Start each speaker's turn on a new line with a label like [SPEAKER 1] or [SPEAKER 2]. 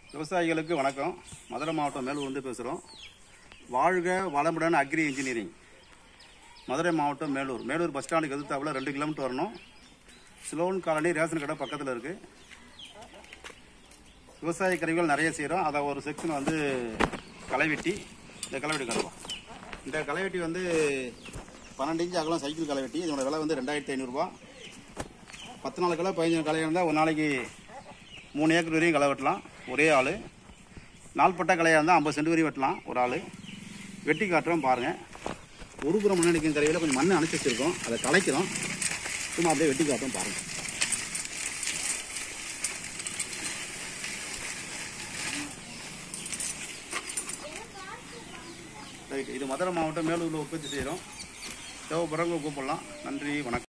[SPEAKER 1] விவசாயிகளுக்கு வணக்கம் மதுரை மாவட்டம் மேலூர்ந்து பேசுகிறோம் வாழ்க வளமுடன் அக்ரி இன்ஜினியரிங் மதுரை மாவட்டம் மேலூர் மேலூர் பஸ் ஸ்டாண்டுக்கு எதிர்த்தாப்புல ரெண்டு கிலோமீட்டர் வரணும் ஸ்லோன் காலனி ரேஷன் கடை பக்கத்தில் இருக்குது விவசாய கருவிகள் நிறைய செய்கிறோம் அதை ஒரு செக்ஷன் வந்து களைவெட்டி இந்த களைவெட்டி கருவா இந்த களைவெட்டி வந்து பன்னெண்டு இன்ச்சு அகலம் சைக்கிள் களைவெட்டி இதோட விலை வந்து ரெண்டாயிரத்தி ஐநூறுரூவா பத்து நாலு கிலோ பதினஞ்சு களை இருந்தால் ஒரு நாளைக்கு மூணு ஏக்கர் வரையும் களை வெட்டலாம் ஒரே ஆள் நாள்பட்ட களையாக இருந்தால் ஐம்பது சென்ட் வரையும் வெட்டலாம் ஒரு ஆள் வெட்டி காட்டுறோம் பாருங்கள் ஒரு புறம் மண் அடிக்கும் கரையில் கொஞ்சம் மண் அணைச்சி வச்சுருக்கோம் அதை கலைக்கிறோம் சும்மா அப்படியே வெட்டி காட்டுறோம் பாருங்கள் ரைட் இது மதுரை மாவட்டம் மேலூரில் உற்பத்தி செய்கிறோம் தேவைப்படுறவங்க கூப்பிடலாம் நன்றி வணக்கம்